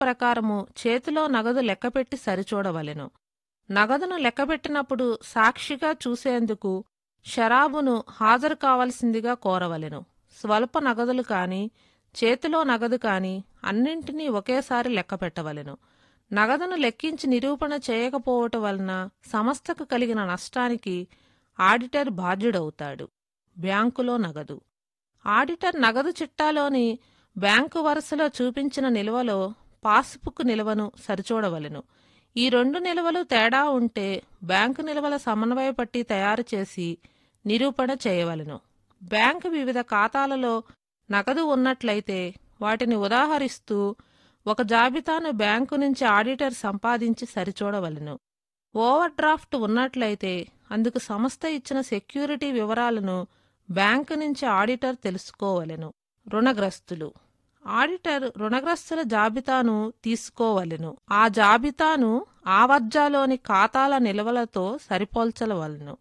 ప్రకారము చేతిలో నగదు లెక్కపెట్టి సరిచూడవలెను నగదును లెక్కపెట్టినప్పుడు సాక్షిగా చూసేందుకు షరాబును హాజరు కావలసిందిగా కోరవలెను స్వల్ప నగదులు కాని చేతిలో నగదు కాని అన్నింటినీ ఒకేసారి లెక్కపెట్టవలెను నగదును లెక్కించి నిరూపణ చేయకపోవటం వలన సంస్థకు కలిగిన నష్టానికి ఆడిటర్ బాధ్యుడవుతాడు బ్యాంకులో నగదు ఆడిటర్ నగదు చిట్టాలోని బ్యాంకు వరుసలో చూపించిన నిల్వలో పాస్బుక్ నిల్వను సరిచూడవలెను ఈ రెండు నిల్వలు తేడా ఉంటే బ్యాంకు నిల్వల సమన్వయ పట్టి తయారు చేసి నిరూపణ చేయవలెను బ్యాంకు వివిధ ఖాతాలలో నగదు ఉన్నట్లయితే వాటిని ఉదాహరిస్తూ ఒక జాబితాను బ్యాంకు నుంచి ఆడిటర్ సంపాదించి సరిచూడవలెను ఓవర్ డ్రాఫ్ట్ ఉన్నట్లయితే అందుకు సంస్థ ఇచ్చిన సెక్యూరిటీ వివరాలను బ్యాంకు నుంచి ఆడిటర్ తెలుసుకోవలెను రుణగ్రస్తులు ఆడిటర్ రుణగ్రస్తుల జాబితాను తీసుకోవలెను ఆ జాబితాను ఆవర్జాలోని ఖాతాల నిల్వలతో సరిపోల్చవలెను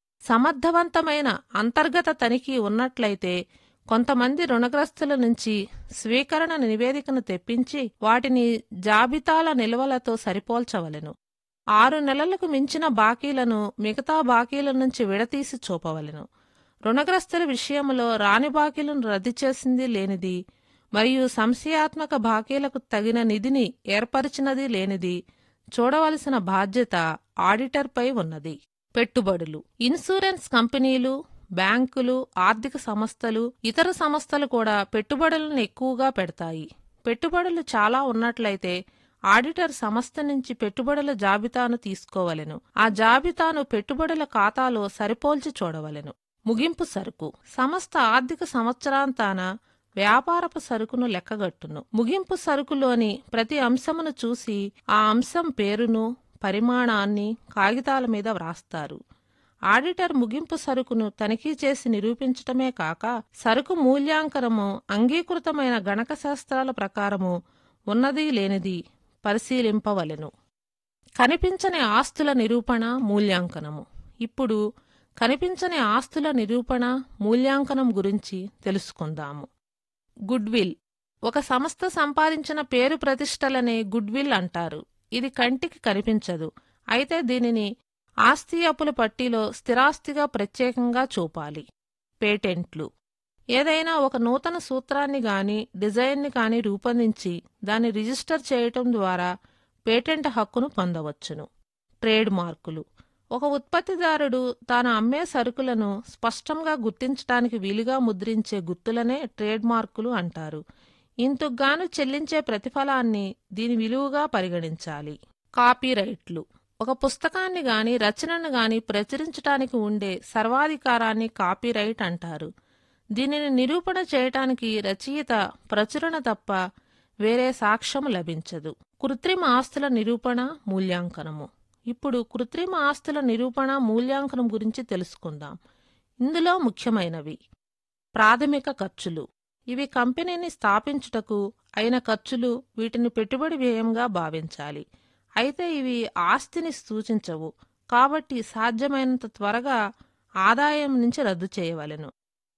సమర్థవంతమైన అంతర్గత తనిఖీ ఉన్నట్లయితే కొంతమంది రుణగ్రస్తుల నుంచి స్వీకరణ నివేదికను తెప్పించి వాటిని జాబితాల నిల్వలతో సరిపోల్చవలెను ఆరు నెలలకు మించిన బాకీలను మిగతా బాకీల నుంచి విడతీసి చూపవలెను రుణగ్రస్తుల విషయంలో రాని బాకీలను రద్దు చేసింది లేనిది మరియు సంశయాత్మక బాకీలకు తగిన నిధిని ఏర్పరిచినది లేనిది చూడవలసిన బాధ్యత ఆడిటర్పై ఉన్నది పెట్టుబడులు ఇన్సూరెన్స్ కంపెనీలు బ్యాంకులు ఆర్థిక సంస్థలు ఇతర సంస్థలు కూడా పెట్టుబడులను ఎక్కువగా పెడతాయి పెట్టుబడులు చాలా ఉన్నట్లయితే ఆడిటర్ సంస్థ నుంచి పెట్టుబడుల జాబితాను తీసుకోవలెను ఆ జాబితాను పెట్టుబడుల ఖాతాలో సరిపోల్చి చూడవలెను ముగింపు సరుకు సంస్థ ఆర్థిక సంవత్సరాంతాన వ్యాపారపు సరుకును లెక్కగట్టును ముగింపు సరుకులోని ప్రతి అంశమును చూసి ఆ అంశం పేరును పరిమాణాన్ని కాగితాల మీద వ్రాస్తారు ఆడిటర్ ముగింపు సరుకును తనిఖీ చేసి నిరూపించటమే కాక సరుకు మూల్యాంకనము అంగీకృతమైన గణక శాస్త్రాల ప్రకారము ఉన్నది లేనిది పరిశీలింపవలెను కనిపించని ఆస్తుల నిరూపణ మూల్యాంకనము ఇప్పుడు కనిపించని ఆస్తుల నిరూపణ మూల్యాంకనం గురించి తెలుసుకుందాము గుడ్విల్ ఒక సంస్థ సంపాదించిన పేరు ప్రతిష్టలనే గుడ్విల్ అంటారు ఇది కంటికి కనిపించదు అయితే దీనిని ఆస్తి అప్పుల పట్టీలో స్థిరాస్తిగా ప్రత్యేకంగా చూపాలి పేటెంట్లు ఏదైనా ఒక నూతన సూత్రాన్ని గాని డిజైన్ని కాని రూపొందించి దాన్ని రిజిస్టర్ చేయటం ద్వారా పేటెంట్ హక్కును పొందవచ్చును ట్రేడ్ మార్కులు ఒక ఉత్పత్తిదారుడు తాను అమ్మే సరుకులను స్పష్టంగా గుర్తించటానికి వీలుగా ముద్రించే గుర్తులనే ట్రేడ్ మార్కులు అంటారు ఇంతుగ్గాను చెల్లించే ప్రతిఫలాన్ని దీని విలువగా పరిగణించాలి కాపీరైట్లు ఒక పుస్తకాన్ని గాని రచనను గాని ప్రచురించటానికి ఉండే సర్వాధికారాన్ని కాపీరైట్ అంటారు దీనిని నిరూపణ చేయటానికి రచయిత ప్రచురణ తప్ప వేరే సాక్ష్యం లభించదు కృత్రిమ ఆస్తుల నిరూపణ మూల్యాంకనము ఇప్పుడు కృత్రిమ ఆస్తుల నిరూపణ మూల్యాంకనం గురించి తెలుసుకుందాం ఇందులో ముఖ్యమైనవి ప్రాథమిక ఖర్చులు ఇవి కంపెనీని స్థాపించుటకు అయిన ఖర్చులు వీటిని పెట్టుబడి వ్యయంగా భావించాలి అయితే ఇవి ఆస్తిని సూచించవు కాబట్టి సాధ్యమైనంత త్వరగా ఆదాయం నుంచి రద్దు చేయవలెను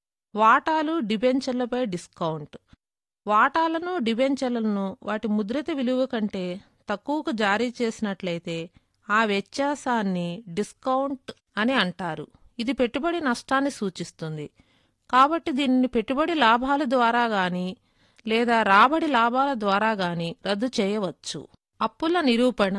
వాటాలు డిబెంచర్లపై డిస్కౌంట్ వాటాలను డిబెంచర్లను వాటి ముద్రిత విలువ కంటే తక్కువకు జారీ చేసినట్లయితే ఆ వ్యత్యాసాన్ని డిస్కౌంట్ అని అంటారు ఇది పెట్టుబడి నష్టాన్ని సూచిస్తుంది కాబట్టి దీనిని పెట్టుబడి లాభాల ద్వారా గాని లేదా రాబడి లాభాల ద్వారా గాని రద్దు చేయవచ్చు అప్పుల నిరూపణ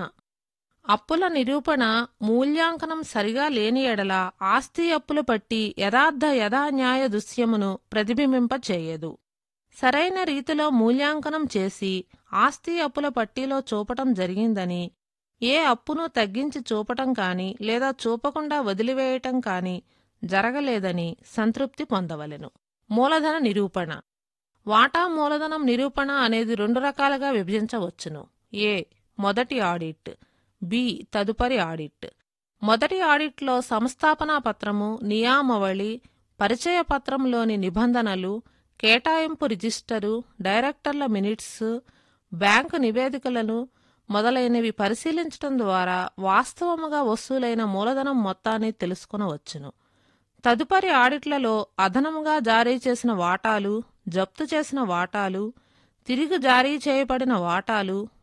అప్పుల నిరూపణ మూల్యాంకనం సరిగా లేని ఎడల ఆస్తి అప్పుల పట్టి యథార్థ యథాన్యాయ దృశ్యమును ప్రతిబింబింపచేయదు సరైన రీతిలో మూల్యాంకనం చేసి ఆస్తి అప్పుల పట్టీలో చూపటం జరిగిందని ఏ అప్పును తగ్గించి చూపటం కాని లేదా చూపకుండా వదిలివేయటం కాని జరగలేదని సంతృప్తి పొందవలెను మూలధన నిరూపణ వాటా మూలధనం నిరూపణ అనేది రెండు రకాలుగా విభజించవచ్చును ఏ మొదటి ఆడిట్ బి తదుపరి ఆడిట్ మొదటి ఆడిట్లో సంస్థాపనా పత్రము నియామవళి పరిచయ పత్రంలోని నిబంధనలు కేటాయింపు రిజిస్టరు డైరెక్టర్ల మినిట్స్ బ్యాంకు నివేదికలను మొదలైనవి పరిశీలించటం ద్వారా వాస్తవముగా వసూలైన మూలధనం మొత్తాన్ని తెలుసుకొనవచ్చును తదుపరి ఆడిట్లలో అదనముగా జారీ చేసిన వాటాలు జప్తు చేసిన వాటాలు తిరిగి జారీ చేయబడిన వాటాలు